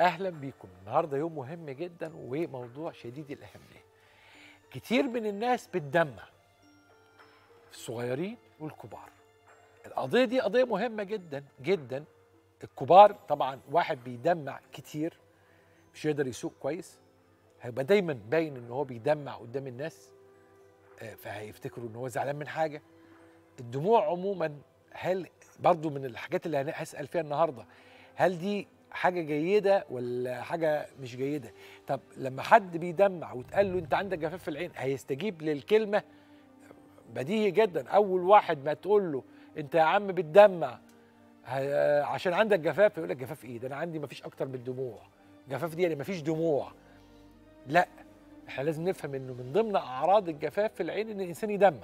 اهلا بيكم النهارده يوم مهم جدا وموضوع شديد الاهميه كتير من الناس بتدمع الصغيرين والكبار القضيه دي قضيه مهمه جدا جدا الكبار طبعا واحد بيدمع كتير مش يقدر يسوق كويس هيبقى دايما باين ان هو بيدمع قدام الناس آه، فهيفتكروا ان هو زعلان من حاجه الدموع عموما هل برضو من الحاجات اللي هن- هسال فيها النهارده هل دي حاجه جيده ولا حاجه مش جيده طب لما حد بيدمع وتقال له انت عندك جفاف في العين هيستجيب للكلمه بديهي جدا اول واحد ما تقول له انت يا عم بتدمع ه- عشان عندك جفاف يقول لك جفاف ايه ده انا عندي مفيش اكتر من الدموع جفاف دي يعني مفيش دموع لا احنا لازم نفهم انه من ضمن اعراض الجفاف في العين ان الانسان يدمع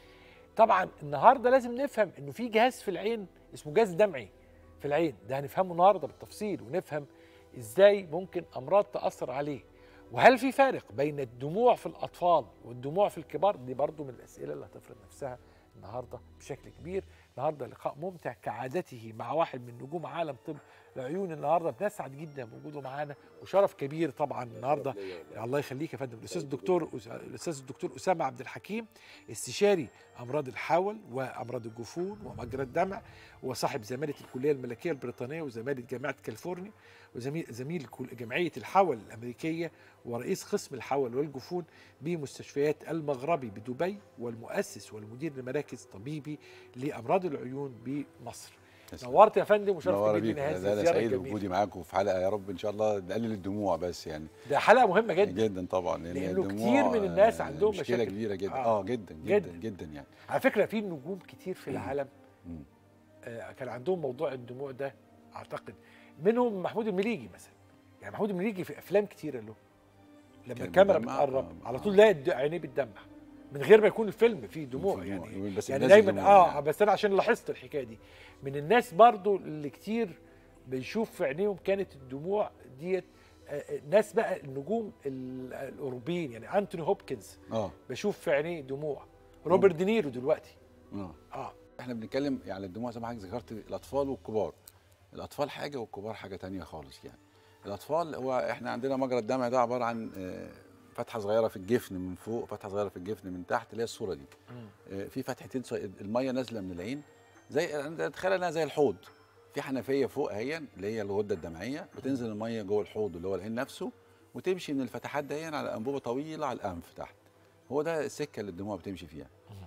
طبعا النهارده لازم نفهم انه في جهاز في العين اسمه جهاز دمعي في العين ده هنفهمه النهارده بالتفصيل ونفهم ازاي ممكن امراض تاثر عليه وهل في فارق بين الدموع في الاطفال والدموع في الكبار دي برضو من الاسئله اللي هتفرض نفسها النهارده بشكل كبير النهارده لقاء ممتع كعادته مع واحد من نجوم عالم طب العيون النهارده بنسعد جدا بوجوده معانا وشرف كبير طبعا النهارده الله يخليك يا فندم الاستاذ الدكتور الاستاذ الدكتور اسامه عبد الحكيم استشاري امراض الحول وامراض الجفون ومجرى الدمع وصاحب زماله الكليه الملكيه البريطانيه وزماله جامعه كاليفورنيا وزميل زميل كل- جمعيه الحول الامريكيه ورئيس قسم الحول والجفون بمستشفيات المغربي بدبي والمؤسس والمدير لمراكز طبيبي لامراض العيون بمصر نورت يا فندم وشرف منورة كبير بيك لنا هذه ده انا الزياره سعيد الجميله بوجودي معاكم في حلقه يا رب ان شاء الله نقلل الدموع بس يعني ده حلقه مهمه جدا جدا طبعا لان لأنه الدموع كتير من الناس آه، عندهم مشكله مشاكل. كبيره جدا آه. اه, جدا جداً. جدا جدا يعني على فكره في نجوم كتير في العالم مم. آه، كان عندهم موضوع الدموع ده اعتقد منهم محمود المليجي مثلا يعني محمود المليجي في افلام كتيره له لما كان الكاميرا بيدمع؟ بتقرب آه، على آه. طول لاقي الد- عينيه بتدمع من غير ما يكون الفيلم فيه دموع في يعني بس يعني بينزل دايما دموع اه يعني. بس انا عشان لاحظت الحكايه دي من الناس برضو اللي كتير بنشوف في عينيهم كانت الدموع ديت آه، آه، ناس بقى النجوم ال- الاوروبيين يعني انتوني هوبكنز اه بشوف في عينيه دموع روبرت دينيرو دلوقتي اه اه احنا بنتكلم يعني الدموع زي ما حضرتك ذكرت الاطفال والكبار الاطفال حاجه والكبار حاجه تانية خالص يعني الاطفال هو احنا عندنا مجرى الدمع ده عباره عن آه، فتحه صغيره في الجفن من فوق فتحه صغيره في الجفن من تحت اللي هي الصوره دي مم. آه، في فتحتين صغ- الميه نازله من العين زي أنت تخيل انها زي الحوض في حنفيه فوق اهي اللي هي الغده الدمعيه بتنزل الميه جوه الحوض اللي هو العين نفسه وتمشي من الفتحات دي على انبوبه طويله على الانف تحت هو ده السكه اللي الدموع بتمشي فيها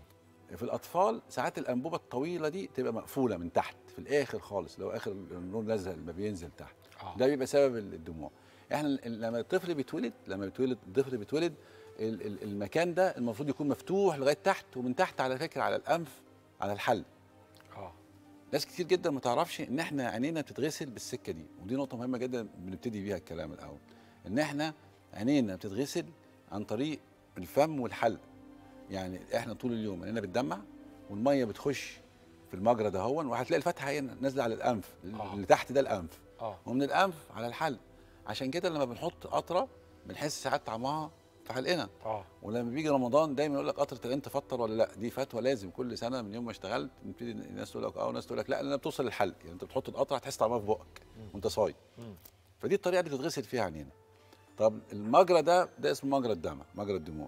في الاطفال ساعات الانبوبه الطويله دي تبقى مقفوله من تحت في الاخر خالص اللي هو اخر النور الازرق اللي بينزل تحت آه. ده بيبقى سبب الدموع احنا ال- لما الطفل بيتولد لما بيتولد الطفل بيتولد ال- ال- المكان ده المفروض يكون مفتوح لغايه تحت ومن تحت على فكره على الانف على الحلق اه ناس كتير جدا ما تعرفش ان احنا عينينا بتتغسل بالسكه دي ودي نقطه مهمه جدا بنبتدي بيها الكلام الاول ان احنا عينينا بتتغسل عن طريق الفم والحلق يعني احنا طول اليوم عينينا بتدمع والميه بتخش في المجرى ده هون وهتلاقي الفتحه هي نازله على الانف آه. اللي تحت ده الانف اه ومن الانف على الحلق عشان كده لما بنحط قطره بنحس ساعات طعمها في حلقنا اه ولما بيجي رمضان دايما يقول لك قطره العين تفطر ولا لا دي فتوى لازم كل سنه من يوم ما اشتغلت نبتدي الناس تقول لك اه وناس تقول لك لا لانها بتوصل للحلق يعني انت بتحط القطره هتحس طعمها في بقك وانت صايم مم. فدي الطريقه اللي بتتغسل فيها عينينا طب المجرى ده ده اسمه مجرى الدمع مجرى الدموع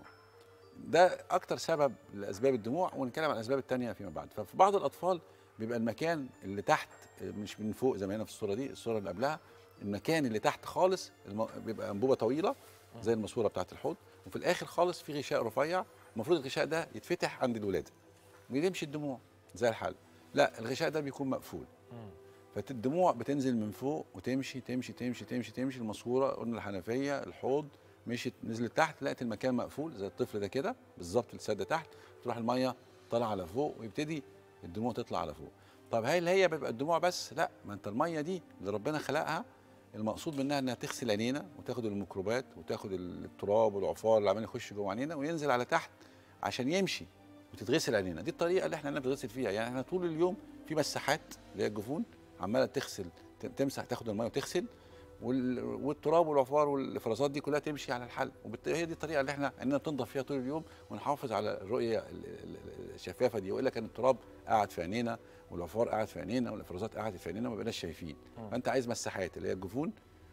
ده اكتر سبب لاسباب الدموع ونتكلم عن الاسباب التانية فيما بعد ففي بعض الاطفال بيبقى المكان اللي تحت مش من فوق زي ما هنا في الصوره دي الصوره اللي قبلها المكان اللي تحت خالص الم- بيبقى انبوبه طويله زي الماسوره بتاعت الحوض وفي الاخر خالص في غشاء رفيع المفروض الغشاء ده يتفتح عند الولاده بيمشي الدموع زي الحل لا الغشاء ده بيكون مقفول مم. فالدموع بتنزل من فوق وتمشي تمشي تمشي تمشي تمشي الماسوره قلنا الحنفيه الحوض مشيت نزلت تحت لقيت المكان مقفول زي الطفل ده كده بالظبط السد تحت تروح الميه طالعه على فوق ويبتدي الدموع تطلع على فوق طب هل هي بيبقى الدموع بس لا ما انت الميه دي اللي ربنا خلقها المقصود منها انها تغسل عينينا وتاخد الميكروبات وتاخد التراب والعفار اللي عمال يخش جوه عينينا وينزل على تحت عشان يمشي وتتغسل عينينا دي الطريقه اللي احنا بنتغسل فيها يعني احنا طول اليوم في مساحات اللي هي الجفون عماله تغسل ت- تمسح تاخد الميه وتغسل وال- والتراب والعفار والافرازات دي كلها تمشي على الحلق وبالتالي هي دي الطريقه اللي احنا عندنا بتنضف فيها طول اليوم ونحافظ على الرؤيه ال- ال- الشفافه دي والا كان التراب قاعد في عينينا والعفار قاعد في عينينا والافرازات قاعدت في عينينا ما بقيناش شايفين مم. فانت عايز مساحات اللي هي الجفون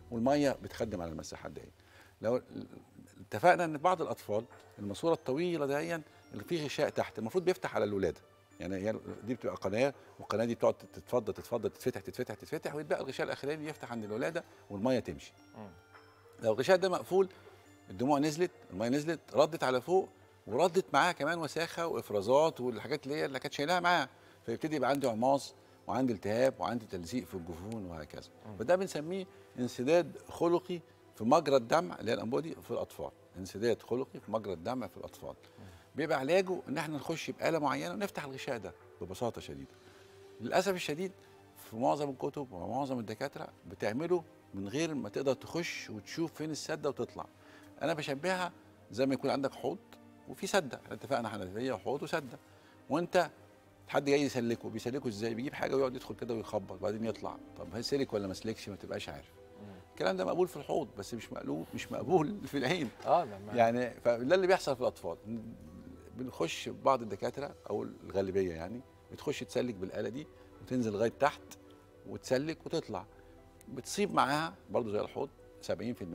والميه بتخدم على المساحات دي لو اتفقنا ان بعض الاطفال الماسوره الطويله دي اللي فيه غشاء تحت المفروض بيفتح على الولاده يعني هي دي بتبقى قناه والقناه دي بتقعد تتفضل تتفضل تتفتح تتفتح تتفتح ويتبقى الغشاء الاخراني يفتح عند الولاده والميه تمشي مم. لو الغشاء ده مقفول الدموع نزلت الميه نزلت ردت على فوق وردت معاها كمان وساخه وافرازات والحاجات اللي هي اللي كانت شايلاها معاها فيبتدي يبقى عندي عماص وعندي التهاب وعندي تلزيق في الجفون وهكذا فده بنسميه انسداد خلقي في مجرى الدمع اللي هي الانبودي في الاطفال انسداد خلقي في مجرى الدمع في الاطفال بيبقى علاجه ان احنا نخش بآلة معينه ونفتح الغشاء ده ببساطه شديده للاسف الشديد في معظم الكتب ومعظم الدكاتره بتعمله من غير ما تقدر تخش وتشوف فين السده وتطلع انا بشبهها زي ما يكون عندك حوض وفي سده احنا اتفقنا حنفيه وحوض وسده وانت حد جاي يسلكه بيسلكه ازاي بيجيب حاجه ويقعد يدخل كده ويخبط وبعدين يطلع طب هل سلك ولا ما سلكش ما تبقاش عارف الكلام ده مقبول في الحوض بس مش مقلوب مش مقبول في العين اه لما يعني فده اللي بيحصل في الاطفال بنخش بعض الدكاتره او الغالبيه يعني بتخش تسلك بالاله دي وتنزل لغايه تحت وتسلك وتطلع بتصيب معاها برضو زي الحوض 70% 60%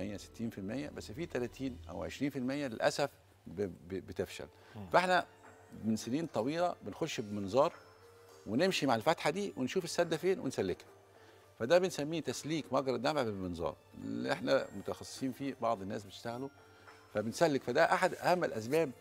بس في 30 او 20% للاسف ب- ب- بتفشل فاحنا من سنين طويله بنخش بمنظار ونمشي مع الفتحه دي ونشوف السده فين ونسلكها فده بنسميه تسليك مجرى الدمع بالمنظار اللي احنا متخصصين فيه بعض الناس بتشتغلوا فبنسلك فده احد اهم الاسباب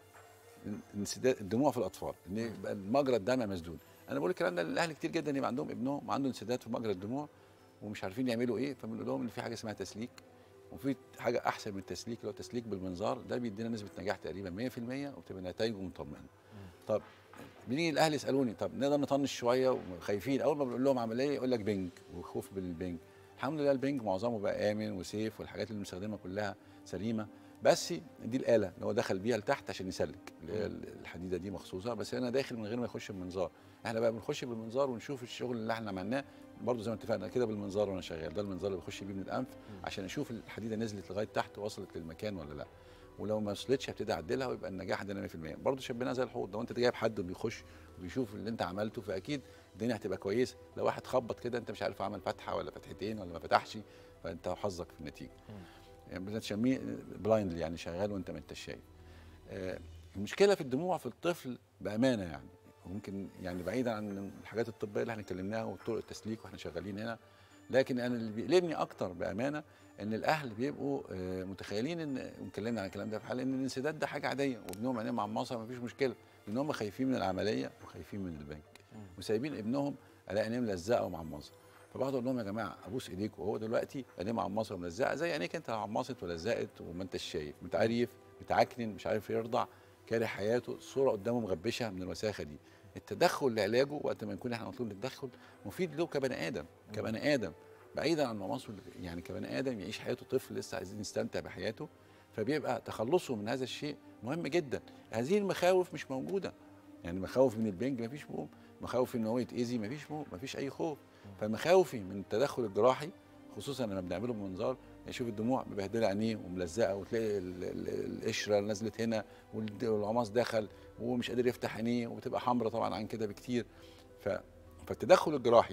انسداد الدموع في الاطفال ان يبقى مجرى الدمع مسدود انا بقول الكلام ده للاهل كتير جدا يبقى عندهم ابنهم عنده انسداد في مجرى الدموع ومش عارفين يعملوا ايه فبنقول لهم ان في حاجه اسمها تسليك وفي حاجه احسن من التسليك اللي هو التسليك بالمنظار ده بيدينا نسبه نجاح تقريبا 100% وبتبقى نتائجه مطمئنه طب بنيجي الاهل يسالوني طب نقدر نطنش شويه وخايفين اول ما بنقول لهم عمليه يقول لك بنج وخوف بالبنج الحمد لله البنج معظمه بقى امن وسيف والحاجات اللي بنستخدمها كلها سليمه بس دي الاله اللي هو دخل بيها لتحت عشان يسلك اللي هي الحديده دي مخصوصه بس انا داخل من غير ما يخش بمنظار احنا بقى بنخش بالمنظار ونشوف الشغل اللي احنا عملناه برضه زي ما اتفقنا كده بالمنظار وانا شغال ده المنظار اللي بخش بيه من الانف عشان اشوف الحديده نزلت لغايه تحت وصلت للمكان ولا لا ولو ما وصلتش هبتدي اعدلها ويبقى النجاح عندنا 100% برضه شبيناها زي الحوض لو انت جايب حد بيخش وبيشوف اللي انت عملته فاكيد الدنيا هتبقى كويسه لو واحد خبط كده انت مش عارف عمل فتحه ولا فتحتين ولا ما فتحش فانت حظك في النتيجه يعني بنسميه بلايندلي يعني شغال وانت ما انتش شايف آه، المشكله في الدموع في الطفل بامانه يعني ممكن يعني بعيدا عن الحاجات الطبيه اللي احنا اتكلمناها وطرق التسليك واحنا شغالين هنا لكن انا اللي بيقلقني اكتر بامانه ان الاهل بيبقوا آه، متخيلين ان واتكلمنا عن الكلام ده في حال ان الانسداد ده حاجه عاديه وابنهم عينيه معمصه ما فيش مشكله لان هم خايفين من العمليه وخايفين من البنك وسايبين ابنهم الاقي عينيه ملزقه ومعمصه فبقعد اقول لهم يا جماعه ابوس ايديكم وهو دلوقتي عينيه معمصه وملزقه زي عينيك انت لو عمصت ولزقت وما انتش شايف متعريف متعكنن مش عارف يرضع كاره حياته الصوره قدامه مغبشه من الوساخه دي التدخل لعلاجه وقت ما يكون احنا مطلوب التدخل مفيد له كبني ادم كبني ادم بعيدا عن مصر يعني كبني ادم يعيش حياته طفل لسه عايزين يستمتع بحياته فبيبقى تخلصه من هذا الشيء مهم جدا هذه المخاوف مش موجوده يعني مخاوف من البنج مفيش موم مخاوف ان هو يتاذي مفيش موم مفيش اي خوف فمخاوفي من التدخل الجراحي خصوصا لما بنعمله بمنظار يشوف الدموع مبهدله عينيه وملزقه وتلاقي ال- ال- القشره نزلت هنا والد- والعماص دخل ومش قادر يفتح عينيه وبتبقى حمراء طبعا عن كده بكتير ف... فالتدخل الجراحي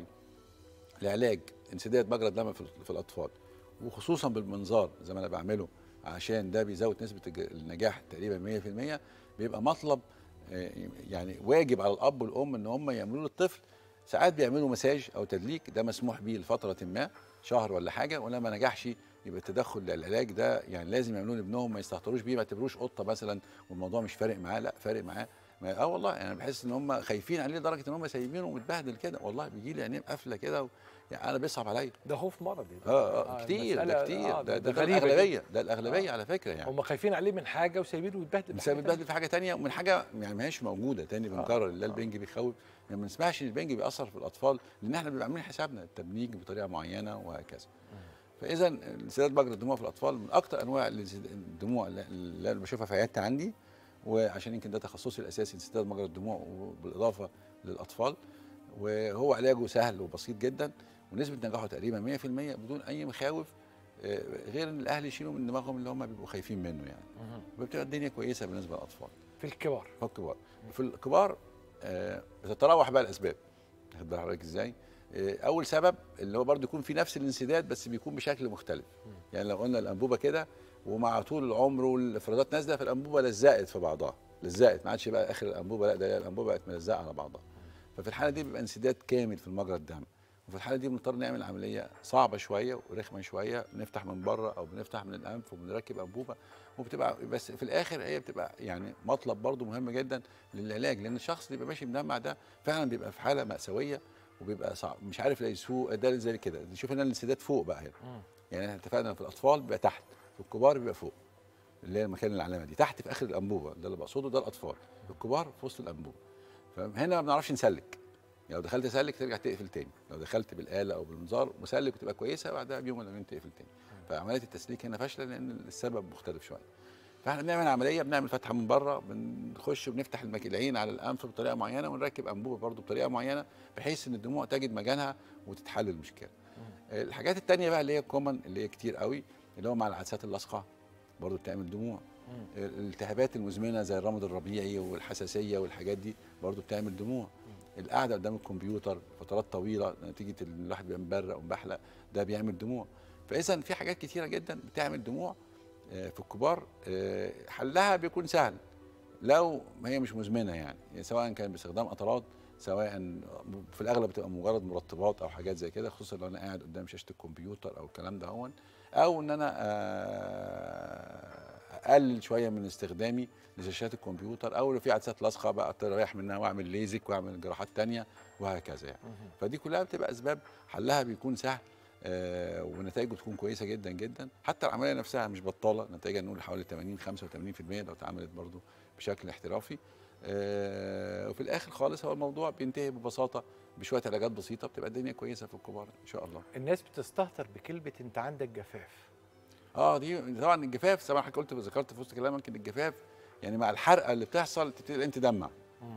لعلاج انسداد مجرى الدم في, في الاطفال وخصوصا بالمنظار زي ما انا بعمله عشان ده بيزود نسبه الج- النجاح تقريبا 100% بيبقى مطلب آه، يعني واجب على الاب والام ان هم يعملوا للطفل ساعات بيعملوا مساج او تدليك ده مسموح بيه لفتره ما شهر ولا حاجه ولما نجحش يبقى التدخل للعلاج ده يعني لازم يعملوه لابنهم ما يستهتروش بيه ما يعتبروش قطه مثلا والموضوع مش فارق معاه لا فارق معاه ما اه والله انا يعني بحس ان هم خايفين عليه لدرجه ان هم سايبينه متبهدل كده والله بيجي لي عينيه قافله كده و... يعني انا بيصعب عليا ده خوف مرضي ده. اه اه كتير ده المسألة- كتير آه، ده, ده, ده غريبة الاغلبيه جداً. ده الاغلبيه آه. على فكره يعني هم خايفين عليه من حاجه وسايبينه يتبهدل بسبب بحاجة البهدل في حاجه تانية ومن حاجه يعني ما هيش موجوده تاني بنكرر لا البنج بيخوف يعني ما نسمعش ان البنج بيأثر في الاطفال لان احنا بنبقى عاملين حسابنا التبنيج بطريقه معينه وهكذا فاذا انسداد مجرى الدموع في الاطفال من اكثر انواع الانسد- الدموع اللي- اللي انا بشوفها في عيادتي عندي وعشان يمكن ده تخصصي الاساسي انسداد مجرى الدموع وبالاضافه للاطفال وهو علاجه سهل وبسيط جدا ونسبه نجاحه تقريبا 100% بدون اي مخاوف آه، غير ان الاهل يشيلوا من دماغهم اللي هم بيبقوا خايفين منه يعني مهم. وبتبقى الدنيا كويسه بالنسبه للاطفال في الكبار في الكبار في الكبار آه بتتراوح بقى الاسباب واخد بال حضرتك ازاي آه، اول سبب اللي هو برضو يكون في نفس الانسداد بس بيكون بشكل مختلف يعني لو قلنا الانبوبه كده ومع طول العمر والافرازات نازله فالانبوبه لزقت في بعضها لزقت ما عادش بقى اخر الانبوبه لا ده الانبوبه بقت ملزقه على بعضها ففي الحاله دي بيبقى انسداد كامل في المجرى الدم وفي الحاله دي بنضطر نعمل عمليه صعبه شويه ورخمه شويه بنفتح من بره او بنفتح من الانف وبنركب انبوبه وبتبقى بس في الاخر هي بتبقى يعني مطلب برضو مهم جدا للعلاج لان الشخص اللي بيبقى ماشي مدمع ده فعلا بيبقى في حاله ماساويه وبيبقى صعب مش عارف لا يسوق ده زي كده نشوف هنا الانسداد فوق بقى هنا يعني احنا اتفقنا في الاطفال بيبقى تحت في الكبار بيبقى فوق اللي هي مكان العلامه دي تحت في اخر الانبوبه ده اللي بقصده ده الاطفال الكبار في وسط الانبوبه فهنا ما بنعرفش نسلك يعني لو دخلت سلك ترجع تقفل تاني لو دخلت بالاله او بالمنظار مسلك وتبقى كويسه بعدها بيوم ولا يومين تقفل تاني فعمليه التسليك هنا فاشله لان السبب مختلف شويه فاحنا بنعمل عمليه بنعمل فتحه من بره بنخش وبنفتح المك- العين على الانف بطريقه معينه ونركب انبوبه برضو بطريقه معينه بحيث ان الدموع تجد مكانها وتتحل المشكله الحاجات التانية بقى اللي هي كومن اللي هي كتير قوي اللي هو مع العدسات اللاصقه برضو بتعمل دموع الالتهابات المزمنه زي الرمد الربيعي والحساسيه والحاجات دي برضو بتعمل دموع القعده قدام الكمبيوتر فترات طويله نتيجه ان الواحد بيبقى مبرق ومبحلق ده بيعمل دموع فاذا في حاجات كتيره جدا بتعمل دموع آه، في الكبار آه، حلها بيكون سهل لو ما هي مش مزمنه يعني يعني سواء كان باستخدام قطرات سواء في الاغلب بتبقى مجرد مرطبات او حاجات زي كده خصوصا لو انا قاعد قدام شاشه الكمبيوتر او الكلام ده هون او ان انا آه، اقلل شويه من استخدامي لشاشات الكمبيوتر او لو في عدسات لاصقه بقى اريح منها واعمل ليزك واعمل جراحات تانية وهكذا يعني فدي كلها بتبقى اسباب حلها بيكون سهل آه ونتائجه تكون كويسه جدا جدا حتى العمليه نفسها مش بطاله نتائجها نقول حوالي 80 85% لو اتعملت برضو بشكل احترافي آه وفي الاخر خالص هو الموضوع بينتهي ببساطه بشويه علاجات بسيطه بتبقى الدنيا كويسه في الكبار ان شاء الله الناس بتستهتر بكلمه انت عندك جفاف اه دي طبعا الجفاف زي ما حضرتك قلت ذكرت في وسط كلامك ان الجفاف يعني مع الحرقه اللي بتحصل تبتدي انت تدمع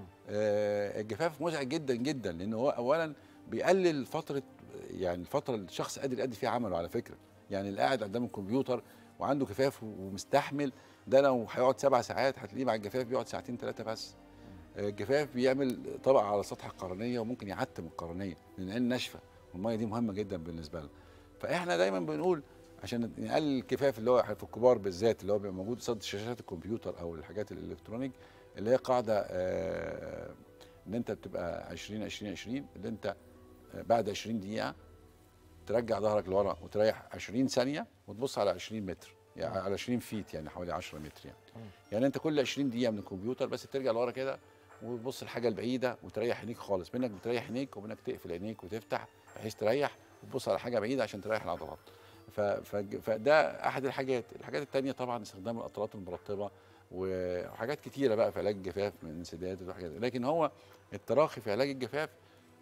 آه الجفاف مزعج جدا جدا لان هو اولا بيقلل فتره يعني الفتره اللي الشخص قادر يأدي فيها عمله على فكره يعني اللي قاعد قدام الكمبيوتر وعنده جفاف ومستحمل ده لو هيقعد سبع ساعات هتلاقيه مع الجفاف بيقعد ساعتين ثلاثه بس آه، الجفاف بيعمل طبقه على سطح القرنيه وممكن يعتم القرنيه لان العين ناشفه والميه دي مهمه جدا بالنسبه لنا فاحنا دايما بنقول عشان نقلل الكفاف اللي هو في الكبار بالذات اللي هو بيبقى موجود قصاد شاشات الكمبيوتر او الحاجات الالكترونيك اللي هي قاعده آه، ان انت بتبقى 20 20 20 اللي انت آه، بعد 20 دقيقه ترجع ظهرك لورا وتريح 20 ثانيه وتبص على 20 متر يعني على 20 فيت يعني حوالي 10 متر يعني يعني انت كل 20 دقيقه من الكمبيوتر بس ترجع لورا كده وتبص الحاجه البعيده وتريح عينيك خالص منك بتريح عينيك ومنك تقفل عينيك وتفتح بحيث تريح وتبص على حاجه بعيده عشان تريح العضلات ف- ف- فده احد الحاجات الحاجات التانية طبعا استخدام القطرات المرطبه وحاجات كتيره بقى في علاج الجفاف من انسداد وحاجات لكن هو التراخي في علاج الجفاف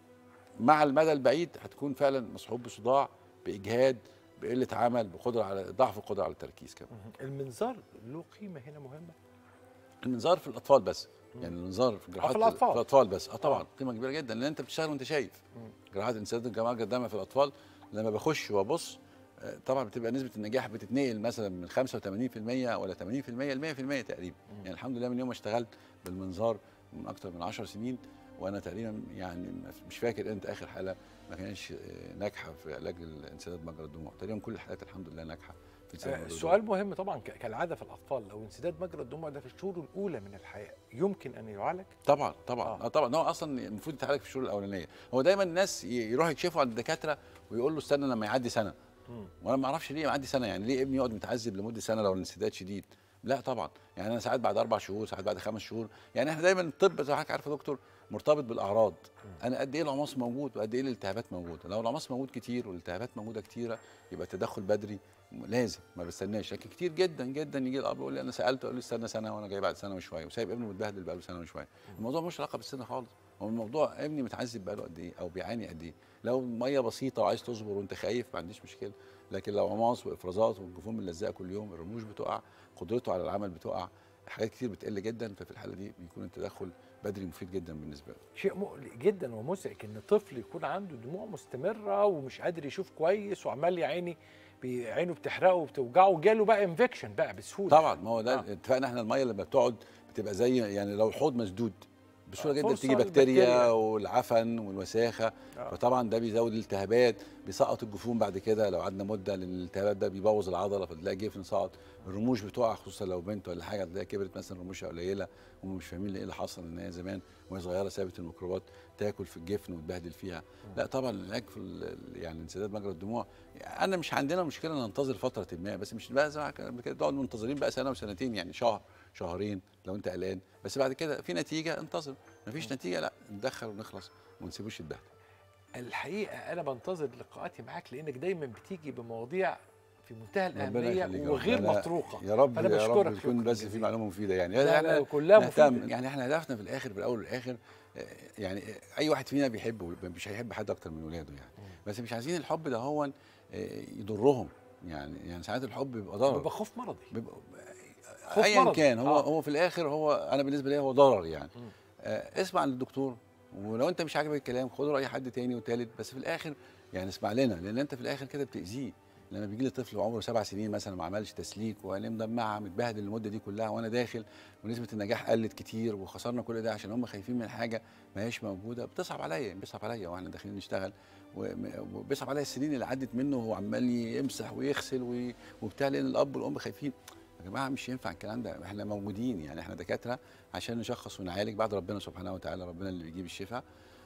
مع المدى البعيد هتكون فعلا مصحوب بصداع باجهاد بقله عمل بقدره على ضعف القدره على التركيز كمان المنظار له قيمه هنا مهمه المنظار في الاطفال بس يعني المنظار في جراحات الأطفال. في الاطفال بس اه طبعا آه. قيمه كبيره جدا لان انت بتشتغل وانت شايف جراحات انسداد الجماعه القدامى في الاطفال لما بخش وابص آه، طبعا بتبقى نسبه النجاح بتتنقل مثلا من 85% ولا 80% ل 100% تقريبا يعني الحمد لله من يوم ما اشتغلت بالمنظار من اكتر من 10 سنين وانا تقريبا يعني مش فاكر امتى اخر حاله ما كانش آه، ناجحه في علاج الانسداد مجرى الدموع تقريبا كل الحالات الحمد لله ناجحه في انسداد آه، مجرى السؤال مهم طبعا ك- كالعاده في الاطفال لو انسداد مجرى الدموع ده في الشهور الاولى من الحياه يمكن ان يعالج طبعا طبعا آه. آه. طبعا هو اصلا المفروض يتعالج في الشهور الاولانيه هو دايما الناس ي- يروح يكشفوا عند الدكاتره ويقول له استنى لما يعدي سنه وانا ما اعرفش ليه يعدي سنه يعني ليه ابني يقعد متعذب لمده سنه لو الانسداد شديد لا طبعا يعني انا ساعات بعد اربع شهور ساعات بعد خمس شهور يعني احنا دايما الطب زي ما حضرتك عارف يا دكتور مرتبط بالاعراض انا قد ايه العماص موجود وقد ايه الالتهابات موجوده لو العماص موجود كتير والالتهابات موجوده كتيره يبقى التدخل بدري لازم ما بستناش لكن كتير جدا جدا يجي الاب يقول لي انا سالته يقول لي استنى سنه وانا جاي بعد سنه وشويه وسايب ابنه متبهدل بقاله سنه وشويه الموضوع ملوش علاقه بالسن خالص هو الموضوع ابني متعذب بقاله قد ايه او بيعاني قد ايه لو الميه بسيطه وعايز تصبر وانت خايف ما عنديش مشكله لكن لو عماص وافرازات والجفون ملزقه كل يوم الرموش بتقع قدرته على العمل بتقع حاجات كتير بتقل جدا ففي الحاله دي بيكون التدخل بدري مفيد جدا بالنسبه له شيء مقلق جدا ومزعج ان طفل يكون عنده دموع مستمره ومش قادر يشوف كويس وعمال يا عيني بي- عينه بتحرقه وبتوجعه وجاله بقى انفكشن بقى بسهوله طبعا ما هو ده آه. اتفقنا احنا الميه لما بتقعد بتبقى زي يعني لو الحوض مسدود بسهوله آه، جدا فرصة تيجي بكتيريا للبكتيريا. والعفن والوساخه آه. فطبعا ده بيزود الالتهابات بيسقط الجفون بعد كده لو قعدنا مده لان الالتهابات ده بيبوظ العضله فتلاقي جفن سقط الرموش بتقع خصوصا لو بنت ولا حاجه تلاقي كبرت مثلا رموشها قليله هم مش فاهمين ايه اللي حصل ان هي زمان وهي صغيره سابت الميكروبات تاكل في الجفن وتبهدل فيها لا طبعا العلاج في ال- يعني انسداد مجرى الدموع انا مش عندنا مشكله ننتظر فتره ما بس مش بقى زي ما كان قبل كده نقعد منتظرين بقى سنه وسنتين يعني شهر شهرين لو انت قلقان بس بعد كده في نتيجه انتظر مفيش نتيجه لا ندخل ونخلص وما نسيبوش يتبهدل الحقيقه انا بنتظر لقاءاتي معاك لانك دايما بتيجي بمواضيع في منتهى ربنا الاهميه يخليك يا رب. وغير لا، لا، مطروقه يا رب فأنا يا رب بشكرك يكون شكراً بس في جزيلاً. معلومه مفيده يعني لا، لا، احنا كلها نهتم. مفيدة. يعني احنا هدفنا في الاخر في الاول والاخر آه، يعني اي واحد فينا بيحب مش هيحب حد اكتر من ولاده يعني بس مش عايزين الحب ده هو يضرهم يعني يعني ساعات الحب بيبقى ضرر بيبقى خوف مرضي بيبقى خوف ايا مرض. كان هو آه. هو في الاخر هو انا بالنسبه لي هو ضرر يعني مم. آه اسمع للدكتور ولو انت مش عاجبك الكلام خد راي حد تاني وتالت بس في الاخر يعني اسمع لنا لان انت في الاخر كده بتاذيه لما بيجي لي طفل وعمره سبع سنين مثلا ما عملش تسليك وعينيه مدمعه متبهدل المده دي كلها وانا داخل ونسبه النجاح قلت كتير وخسرنا كل ده عشان هم خايفين من حاجه ما هيش موجوده بتصعب عليا بيصعب عليا واحنا داخلين نشتغل وم- وبيصعب عليا السنين اللي عدت منه وهو عمال يمسح ويغسل وي- وبتاع لان الاب والام خايفين يا جماعه مش ينفع الكلام ده احنا موجودين يعني احنا دكاتره عشان نشخص ونعالج بعد ربنا سبحانه وتعالى ربنا اللي بيجيب الشفاء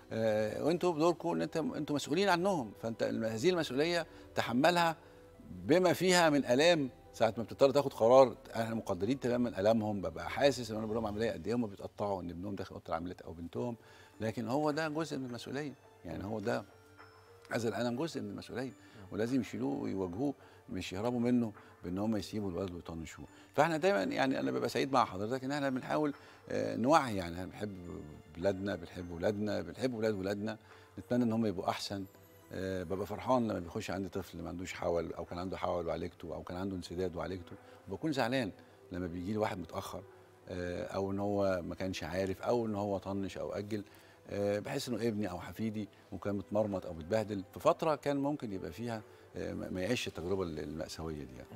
آه وانتوا بدوركم ان انت انتوا مسؤولين عنهم فانت هذه المسؤوليه تحملها بما فيها من الام ساعه ما بتضطر تاخد قرار احنا مقدرين تماما الامهم ببقى حاسس ان انا بقول لهم عمليه قد ايه هم بيتقطعوا ان ابنهم داخل اوضه العمليات او بنتهم لكن هو ده جزء من المسؤوليه يعني هو ده هذا الالم جزء من المسؤوليه ولازم يشيلوه ويواجهوه مش يهربوا منه بان هم يسيبوا الولد ويطنشوه فاحنا دايما يعني انا ببقى سعيد مع حضرتك ان احنا بنحاول آه، نوعي يعني احنا بنحب بلادنا بنحب ولادنا بنحب ولاد ولادنا نتمنى ان هم يبقوا احسن آه، ببقى فرحان لما بيخش عندي طفل ما عندوش حول او كان عنده حول وعالجته او كان عنده انسداد وعالجته وبكون زعلان لما بيجي لي واحد متاخر آه، او ان هو ما كانش عارف او ان هو طنش او اجل آه، بحس انه ابني او حفيدي وكان متمرمط او متبهدل في فتره كان ممكن يبقى فيها آه، ما ما يعيش التجربه الماساويه دي يعني.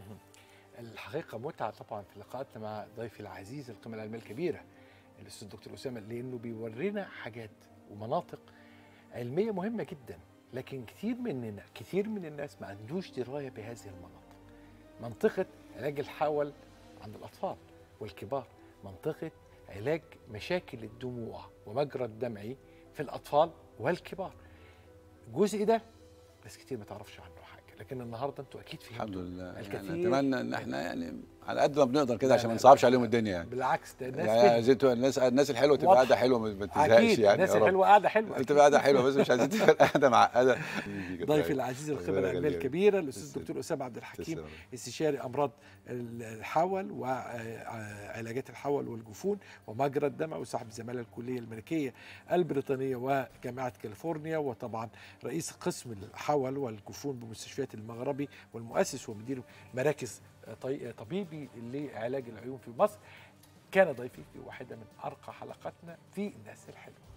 الحقيقه متعه طبعا في لقاءاتنا مع ضيفي العزيز القيمه العلميه الكبيره الاستاذ الدكتور اسامه لانه بيورينا حاجات ومناطق علميه مهمه جدا لكن كتير مننا كتير من الناس ما عندوش درايه بهذه المناطق منطقه علاج الحول عند الاطفال والكبار منطقه علاج مشاكل الدموع ومجرى الدمعي في الاطفال والكبار الجزء ده ناس كتير ما تعرفش عنه حاجه لكن النهارده انتوا اكيد فهمتوا الحمد لله يعني الكثير اتمنى ان احنا يعني على قد ما بنقدر كده لا، عشان ما لا، نصعبش لا، عليهم لا. الدنيا يعني بالعكس ده الناس يعني فهمت. عايزين الناس الناس الحلوه تبقى واضح. قاعده حلوه ما ما تزهقش اكيد يعني الناس يا رب. الحلوه قاعده حلوه تبقى قاعده حلوه بس مش عايزين تبقى قاعده معقده ضيفي العزيز الخبره ربنا العلميه يخليك. الكبيره الاستاذ تسلم. الدكتور اسامه عبد الحكيم تسلم. استشاري امراض الحول وعلاجات الحول والجفون ومجرى الدمع وصاحب الزماله الكليه الملكيه البريطانيه وجامعه كاليفورنيا وطبعا رئيس قسم الحول والجفون بمستشفيات المغربي والمؤسس ومدير مراكز طي- طبيبي لعلاج العيون في مصر كان ضيفي في واحده من ارقى حلقاتنا في الناس الحلوه